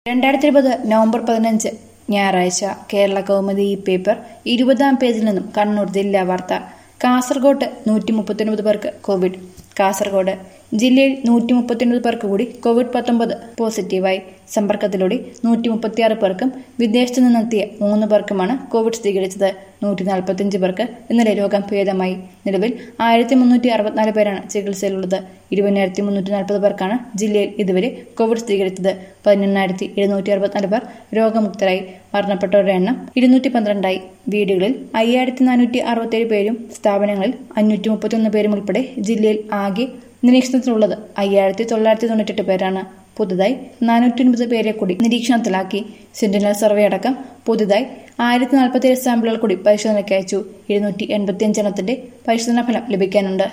രണ്ടായിരത്തി ഇരുപത് നവംബർ പതിനഞ്ച് ഞായറാഴ്ച കേരള കൗമുദി ഈ പേപ്പർ ഇരുപതാം പേജിൽ നിന്നും കണ്ണൂർ ജില്ലാ വാർത്ത കാസർഗോട്ട് നൂറ്റി മുപ്പത്തൊൻപത് പേർക്ക് കോവിഡ് കാസർഗോഡ് ജില്ലയിൽ നൂറ്റി മുപ്പത്തൊൻപത് പേർക്ക് കൂടി കോവിഡ് പത്തൊമ്പത് പോസിറ്റീവായി സമ്പർക്കത്തിലൂടെ നൂറ്റി മുപ്പത്തിയാറ് പേർക്കും വിദേശത്തു നിന്നെത്തിയ മൂന്ന് പേർക്കുമാണ് കോവിഡ് സ്ഥിരീകരിച്ചത് നൂറ്റി നാൽപ്പത്തിയഞ്ച് പേർക്ക് ഇന്നലെ രോഗം ഭേദമായി നിലവിൽ ആയിരത്തി മുന്നൂറ്റി അറുപത്തിനാല് പേരാണ് ചികിത്സയിലുള്ളത് ഇരുപതിനായിരത്തി മുന്നൂറ്റി നാൽപ്പത് പേർക്കാണ് ജില്ലയിൽ ഇതുവരെ കോവിഡ് സ്ഥിരീകരിച്ചത് പതിനെണ്ണായിരത്തി എഴുന്നൂറ്റി അറുപത്തിനാല് പേർ രോഗമുക്തരായി മരണപ്പെട്ടവരുടെ എണ്ണം ഇരുന്നൂറ്റി പന്ത്രണ്ടായി വീടുകളിൽ അയ്യായിരത്തി നാനൂറ്റി അറുപത്തേഴ് പേരും സ്ഥാപനങ്ങളിൽ അഞ്ഞൂറ്റി മുപ്പത്തിയൊന്ന് പേരും ഉൾപ്പെടെ ജില്ലയിൽ ആകെ നിരീക്ഷണത്തിലുള്ളത് അയ്യായിരത്തി തൊള്ളായിരത്തി തൊണ്ണൂറ്റെട്ട് പേരാണ് പുതുതായി നാനൂറ്റി ഒൻപത് പേരെ കൂടി നിരീക്ഷണത്തിലാക്കി സെന്റിനൽ സർവേ അടക്കം പുതുതായി ആയിരത്തി നാൽപ്പത്തിയേഴ് സാമ്പിളുകൾ കൂടി പരിശോധനയ്ക്ക് അയച്ചു ഇരുന്നൂറ്റി എൺപത്തിയഞ്ച് എണ്ണത്തിന്റെ പരിശോധനാ ഫലം ലഭിക്കാനുണ്ട്